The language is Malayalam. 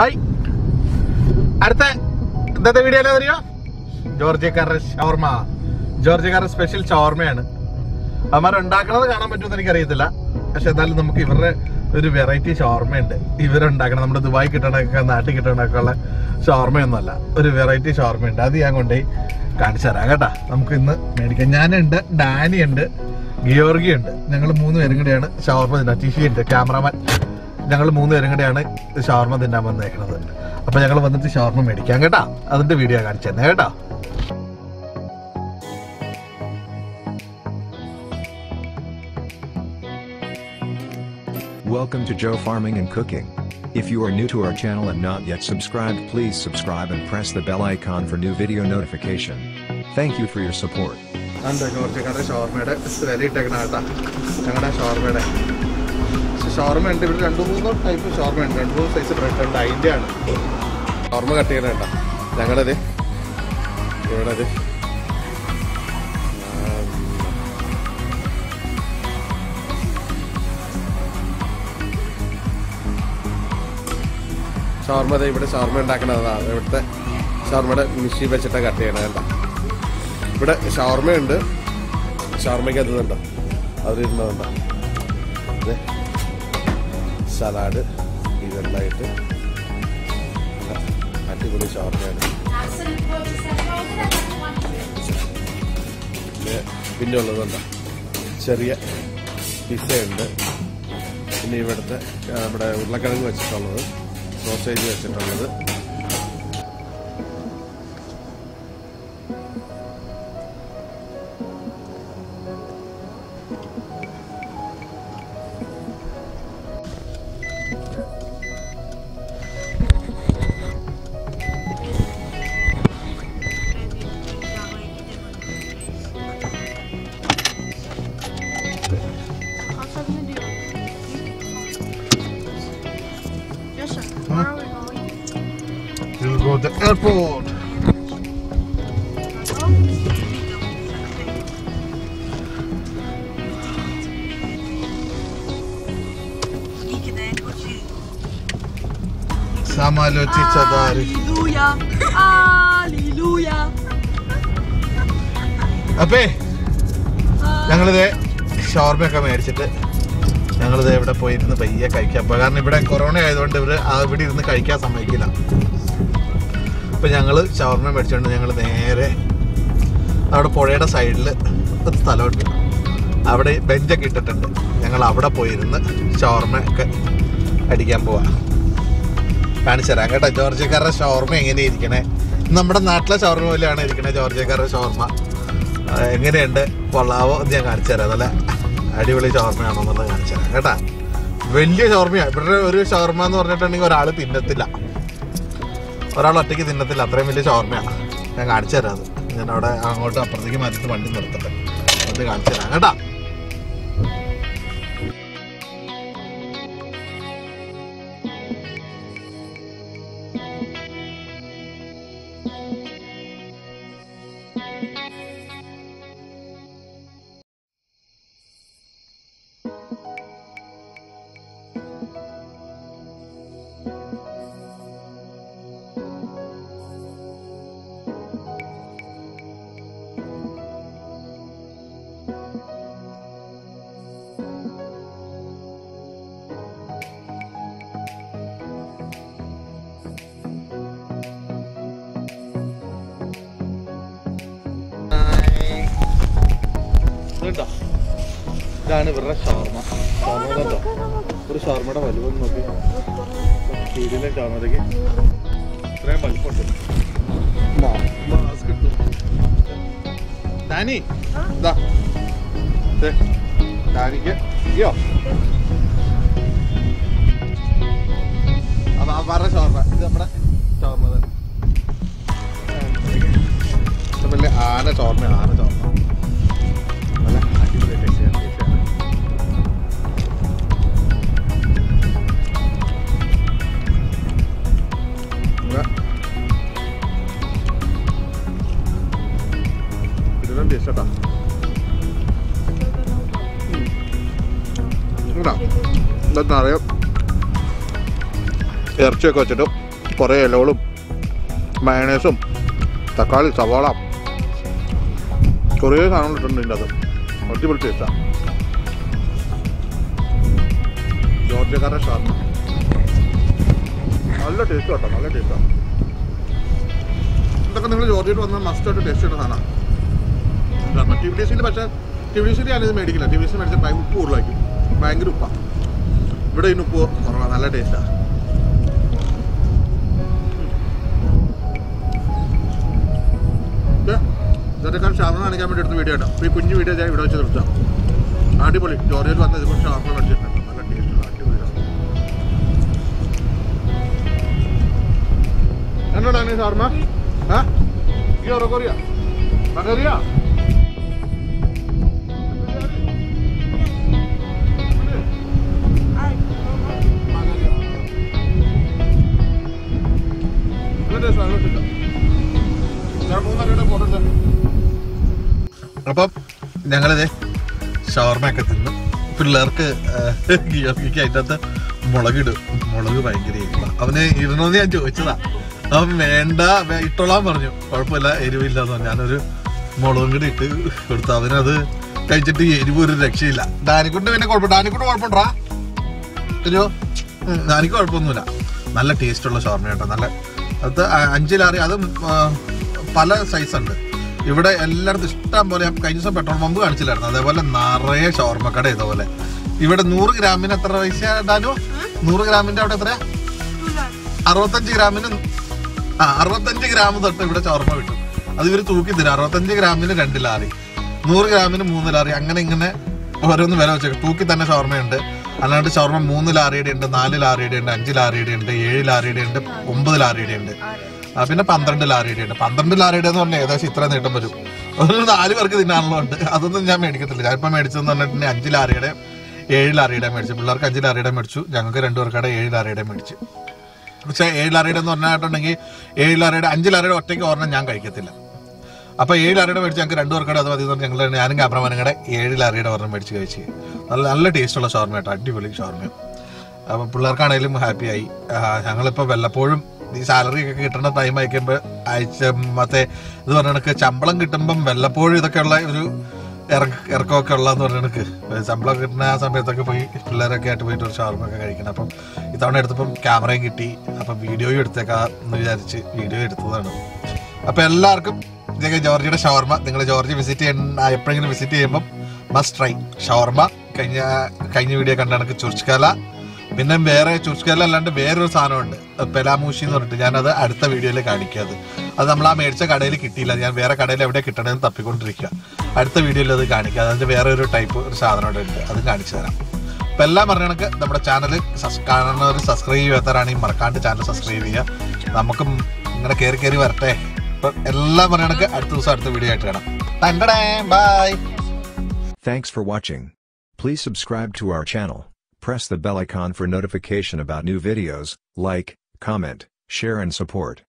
ഹായ് അടുത്ത ഇന്നത്തെ വീഡിയോ അറിയോ ജോർജിയക്കാരുടെ ഷവർമ ജോർജിയക്കാരുടെ സ്പെഷ്യൽ ഷവർമയാണ് അവന്മാർ ഉണ്ടാക്കണത് കാണാൻ പറ്റുമെന്ന് എനിക്കറിയത്തില്ല പക്ഷെ എന്നാലും നമുക്ക് ഇവരുടെ ഒരു വെറൈറ്റി ഷവർമയുണ്ട് ഇവരുണ്ടാക്കണം നമ്മുടെ ദുബായ് കിട്ടണൊക്കെ നാട്ടിൽ കിട്ടണൊക്കെ ഉള്ള ഷവർമയൊന്നുമല്ല ഒരു വെറൈറ്റി ഷവർമയുണ്ട് അത് ഞാൻ കൊണ്ടുപോയി കാണിച്ചു തരാം കേട്ടാ നമുക്ക് ഇന്ന് മേടിക്കാം ഞാനുണ്ട് ഡാനി ഉണ്ട് ഗിയോർഗി ഉണ്ട് ഞങ്ങൾ മൂന്ന് പേരും കൂടെയാണ് ഷവർമ തിന്നാ ടിഷി ഉണ്ട് ക്യാമറമാൻ ഞങ്ങൾ മൂന്ന് പേരും കൂടെയാണ് ഷവർമ തിന്നാൻ വന്നേക്കണത് അപ്പൊ ഞങ്ങൾ വന്നിട്ട് ഷവർമ മേടിക്കാം കേട്ടാ അതിന്റെ വീഡിയോ കാണിച്ചു തന്നെ കേട്ടോ Welcome to Joe Farming and Cooking. If you are new to our channel and not yet subscribed please subscribe and press the bell icon for new video notification. Thank you for your support. എന്താ ജോർജിയക്കാരുടെ ഷവർമയുടെ വില ഇട്ടേക്കണ കേട്ടാ ഞങ്ങളുടെ ഷവർമയുടെ ഷവർമ ഉണ്ട് ഇവിടെ രണ്ട് മൂന്ന് ടൈപ്പ് ഷവർമ ഉണ്ട് രണ്ട് മൂന്ന് സൈസ് ബ്രെഡ് ഉണ്ട് അതിൻ്റെ ആണ് ഷവർമ കട്ട് ചെയ്യണ കേട്ടാ ഞങ്ങളത് ഇവിടെ അത് ഷവർമ ദേ ഇവിടെ ഷവർമ ഉണ്ടാക്കണതാണ് ഇവിടുത്തെ ഷവർമയുടെ മിഷീൻ വെച്ചിട്ടാണ് കട്ട് ചെയ്യണത് കേട്ടോ ഇവിടെ ഷവർമയുണ്ട് ഷവർമയ്ക്ക് അതുണ്ടോ അതിരുന്നതുണ്ടോ ഇത് സലാഡ് ഇതെല്ലാമായിട്ട് അടിപൊളി ഷവർമയാണ് പിന്നെ പിന്നെ ഉള്ളതുണ്ടോ ചെറിയ പിസയുണ്ട് പിന്നെ ഇവിടുത്തെ ആ, നമ്മുടെ ഉരുളക്കിഴങ്ങ് വെച്ചിട്ടുള്ളത് സോസേജ് വെച്ചിട്ടുള്ളത് Yes, sir. Where are we going? We'll go to the airport. സമാലോചിച്ചതാര് Halleluja! Halleluja! അപ്പേ ഞങ്ങളിത് ഷവർമയൊക്കെ മേടിച്ചിട്ട് ഞങ്ങളിത് ഇവിടെ പോയിരുന്ന് പയ്യെ കഴിക്കാൻ പോയി കാരണം ഇവിടെ കൊറോണ ആയതുകൊണ്ട് ഇവര് ആ ഇവിടെ ഇരുന്ന് കഴിക്കാൻ സമ്മതിക്കില്ല അപ്പൊ ഞങ്ങള് ഷവർമ മേടിച്ചുകൊണ്ട് ഞങ്ങൾ നേരെ അവിടെ പുഴയുടെ സൈഡിൽ ഒരു സ്ഥലമുണ്ട് അവിടെ ബെഞ്ചൊക്കെ ഇട്ടിട്ടുണ്ട് ഞങ്ങൾ അവിടെ പോയിരുന്ന് ഷവർമ ഒക്കെ അടിക്കാൻ പോവാ കാണിച്ചു തരാം കേട്ടോ ജോർജിയക്കാരുടെ ഷവർമ എങ്ങനെയാ ഇരിക്കണേ നമ്മുടെ നാട്ടിലെ ഷവർമ പോലെയാണ് ഇരിക്കണേ ജോർജിയക്കാരുടെ ഷവർമ ആ, എങ്ങനെയുണ്ട് കൊള്ളാവോ എന്ന് ഞാൻ കാണിച്ചു തരാം നല്ല അടിപൊളി ഷവർമയാണോ എന്നുള്ളത് കാണിച്ചു തരാം കേട്ടാ വലിയ ഷവർമയാണ് ഇവിടെ ഒരു ഷവർമ എന്ന് പറഞ്ഞിട്ടുണ്ടെങ്കിൽ ഒരാൾ തിന്നത്തില്ല ഒരാൾ ഒറ്റയ്ക്ക് തിന്നത്തില്ല അത്രയും വലിയ ഷവർമയാണ് ഞാൻ കാണിച്ചു തരാം അത് ഞാൻ അവിടെ അങ്ങോട്ട് അപ്പുറത്തേക്ക് മാറ്റിട്ട് വണ്ടി നിർത്തട്ടെ അത് കാണിച്ചു തരാം കേട്ടാ ഇതുണ്ടോ? ഇതാണ് ഇവരുടെ ഷവർമ ഷവർമ കണ്ടോ ഒരു ഷവർമയുടെ വലുപ്പം നോക്കി കീഴിലെ ഷവർമതയ്ക്ക് ഇത്രയും വലുപ്പമുണ്ട് മാസ്ക് ഇട്ടു ഡാനി ഇതാ ദേ, ഡാനിക്ക് അയ്യോ അത് അവരുടെ ഷവർമ ഇത് നമ്മുടെ ഷവർമ തന്നെ ഇത് വലിയ ആന ഷവർമ ആന ഷവർമ നല്ല അടിപൊളി ടേസ്റ്റാണ് ടേസ്റ്റാണ് ഇതിനും ടേസ്റ്റാ എന്താ അറിയാം ഇറച്ചിയൊക്കെ വെച്ചിട്ടും കുറേ ഇലകളും മയണേസും തക്കാളി സവാള കുറേ സാധനങ്ങൾ ഇട്ടിട്ടുണ്ട് ഇതിൻ്റെ അത് അടിപൊളി ടേസ്റ്റാണ് ജോർജിയക്കാരുടെ ഷാർമ നല്ല ടേസ്റ്റ് കേട്ടോ നല്ല ടേസ്റ്റാണ് ഇതൊക്കെ നിങ്ങൾ ജോർജിയയിൽ വന്നാൽ മസ്റ്റായിട്ട് ടേസ്റ്റ് ചെയ്യുന്ന സാധനമാണ് ടി വി ഡി സിയിൽ പക്ഷേ ടി വി ഡി സിയിൽ ഞാനിത് മേടിക്കില്ല ടി വി ഡി സി മേടിച്ചാൽ ഭയങ്കര ഉപ്പ് കൂടുതലായിരിക്കും ഭയങ്കര ഉപ്പാണ് ഇവിടെ ഇതിന് ഉപ്പ് കുറവാണ് നല്ല ടേസ്റ്റാണ് ഇതൊക്കെ ഷാർമ കാണിക്കാൻ വേണ്ടി എടുത്ത വീഡിയോ കേട്ടോ അപ്പോൾ ഈ കുഞ്ഞു വീഡിയോ ഞാൻ ഇവിടെ വെച്ച് നിർത്താം അടിപൊളി ജോർജിയയിൽ വന്ന് ഇതുപോലെ ഷാർമ മേടിച്ചിട്ടുണ്ട് നല്ല ടേസ്റ്റുള്ള അടിപൊളിയാണ് എന്നോടാണ് ഷാർമ ആ ഈ ഉറക്കൊറിയ മകറിയ അപ്പം ഞങ്ങളിത് ഷവർമയൊക്കെ തിന്നു പിള്ളേർക്ക് ഗിയോർക്ക് അതിൻ്റെ അകത്ത് മുളകിടും മുളക് ഭയങ്കര എരിവാ അവന് ഇടണമെന്ന് ഞാൻ ചോദിച്ചതാ അവൻ വേണ്ട വേ- ഇട്ടോളാൻ പറഞ്ഞു കുഴപ്പമില്ല എരിവില്ലെന്ന് പറഞ്ഞു ഞാനൊരു മുളകും കൂടി ഇട്ട് കൊടുത്തു അവനത് കഴിച്ചിട്ട് എരിവ് ഒരു രക്ഷയില്ല ഡാനിക്കുണ്ട് പിന്നെ കുഴപ്പം ഡാനിക്കുണ്ട് കുഴപ്പമുണ്ടാ ഒരു എനിക്ക് കുഴപ്പമൊന്നുമില്ല നല്ല ടേസ്റ്റുള്ള ഷവർമ കേട്ടോ നല്ല അത് അ- അഞ്ചിലാറി അതും ആ, പല സൈസ് ഉണ്ട് ഇവിടെ എല്ലായിടത്തും ഇഷ്ടം പോലെ ഞാൻ കഴിഞ്ഞ ദിവസം പെട്രോൾ പമ്പ് കാണിച്ചില്ലായിരുന്നു അതേപോലെ നിറയെ ഷവർമക്കട ഇതുപോലെ ഇവിടെ നൂറ് ഗ്രാമിന് എത്ര പൈസ ഡാനു നൂറ് ഗ്രാമിന്റെ അവിടെ എത്രയാ അറുപത്തഞ്ച് ഗ്രാമിന് ആ അറുപത്തഞ്ച് ഗ്രാം തൊട്ട് ഇവിടെ ഷവർമ കിട്ടും അത് ഇവർ തൂക്കി തരും അറുപത്തഞ്ച് ഗ്രാമിന് രണ്ട് ലാറി നൂറ് ഗ്രാമിന് മൂന്ന് ലാറി അങ്ങനെ ഇങ്ങനെ ഓരോന്ന് വില വെച്ചേക്കും തൂക്കി തന്നെ ഷവർമയുണ്ട് അല്ലാണ്ട് ഷവർമ മൂന്ന് ലാറിയുടെ ഉണ്ട് നാല് ലാറിയുടെ ഉണ്ട് അഞ്ച് ലാറിയുടെ ഉണ്ട് ഏഴ് ലാറിയുടെ ഉണ്ട് ഒമ്പത് ലാറിയുടെ ഉണ്ട് ആ, പിന്നെ പന്ത്രണ്ട് ലാറിയുടെ ഉണ്ട് പന്ത്രണ്ട് ലാറിയുടെ എന്ന് പറഞ്ഞാൽ ഏകദേശം ഇത്ര നീട്ടം വരും ഒരു നാല് പേർക്ക് തിന്നാനുള്ള ഉണ്ട് അതൊന്നും ഞാൻ മേടിക്കത്തില്ല ഞാനിപ്പോൾ മേടിച്ചതെന്ന് പറഞ്ഞിട്ടുണ്ടെങ്കിൽ അഞ്ച് ലാറിയുടെ ഏഴ് ലാറിയുടെ മേടിച്ചു പിള്ളേർക്ക് അഞ്ച് ലാറിയുടെ മേടിച്ചു ഞങ്ങൾക്ക് രണ്ടു പേർക്കടെ ഏഴ് ലാറിയുടെ മേടിച്ചു പക്ഷേ ഏഴ് ലാറിയുടെ എന്ന് പറഞ്ഞിട്ടുണ്ടെങ്കിൽ ഏഴ് ലാറിയുടെ അഞ്ച് ലാറിയുടെ ഒറ്റയ്ക്ക് ഒരെണ്ണം ഞാൻ കഴിക്കത്തില്ല അപ്പോൾ ഏഴ് ലാറിയുടെ മേടിച്ച് ഞങ്ങൾക്ക് രണ്ടു പേർക്കടെ അത് മതി എന്ന് പറഞ്ഞ് ഞങ്ങൾ ഞാനും ക്യാമറമാനും ഏഴ് ലാറിയുടെ ഒരെണ്ണം മേടിച്ച് കഴിച്ച് നല്ല നല്ല ടേസ്റ്റുള്ള ഷോർമ കേട്ടോ അടിപൊളി ഷോർമ അപ്പം പിള്ളേർക്കാണേലും ഹാപ്പിയായി ഞങ്ങളിപ്പോൾ വല്ലപ്പോഴും ഈ സാലറി ഒക്കെ കിട്ടുന്ന ടൈം അയക്കുമ്പോൾ അയച്ച മറ്റേ ഇത് പറഞ്ഞ കണക്ക് ശമ്പളം കിട്ടുമ്പം വല്ലപ്പോഴും ഇതൊക്കെയുള്ള ഒരു ഇറക്ക ഇറക്കമൊക്കെ ഉള്ളതെന്ന് പറഞ്ഞ കണക്ക് ശമ്പളം കിട്ടുന്ന ആ സമയത്തൊക്കെ പോയി പിള്ളേരൊക്കെ ആയിട്ട് പോയിട്ട് ഒരു ഷവർമ ഒക്കെ കഴിക്കണം അപ്പം ഇത്തവണ എടുത്തപ്പം ക്യാമറയും കിട്ടി അപ്പം വീഡിയോയും എടുത്തേക്കാം എന്ന് വിചാരിച്ച് വീഡിയോ എടുത്തതാണ് അപ്പം എല്ലാവർക്കും ഇതൊക്കെ ജോർജിയുടെ ഷവർമ നിങ്ങൾ ജോർജ് വിസിറ്റ് ചെയ്യണ എപ്പോഴെങ്കിലും വിസിറ്റ് ചെയ്യുമ്പം മസ്റ്റ് ട്രൈ ഷവർമ കഴിഞ്ഞ കഴിഞ്ഞ വീഡിയോ കണ്ട കണക്ക് ചുർച്ചുകാല പിന്നെ വേറെ ചുർച്ചുകാല അല്ലാണ്ട് വേറൊരു സാധനമുണ്ട് പെലാമൂഷി എന്ന് പറഞ്ഞിട്ട് ഞാനത് അടുത്ത വീഡിയോയിൽ കാണിക്കുക അത് അത് നമ്മൾ ആ മേടിച്ച കടയിൽ കിട്ടിയില്ല ഞാൻ വേറെ കടയിൽ എവിടെ കിട്ടണമെന്ന് തപ്പിക്കൊണ്ടിരിക്കുക അടുത്ത വീഡിയോയിൽ അത് കാണിക്കുക അതിന്റെ വേറെ ഒരു ടൈപ്പ് ഒരു സാധനം ഇവിടെ ഉണ്ട് അത് കാണിച്ചു തരാം അപ്പൊ എല്ലാം പറഞ്ഞ കണക്ക് നമ്മുടെ ചാനൽ കാണുന്നവർ സബ്സ്ക്രൈബ് ചെയ്യാത്തവരാണെങ്കിൽ മറക്കാണ്ട് ചാനൽ സബ്സ്ക്രൈബ് ചെയ്യുക നമുക്കും ഇങ്ങനെ കയറി കയറി വരട്ടെ അപ്പൊ എല്ലാം പറഞ്ഞ കണക്ക് അടുത്ത ദിവസം അടുത്ത വീഡിയോ ആയിട്ട് കാണാം bye Thanks for watching. Please subscribe to our channel, press the bell icon for notification about new videos, like, comment, share and support.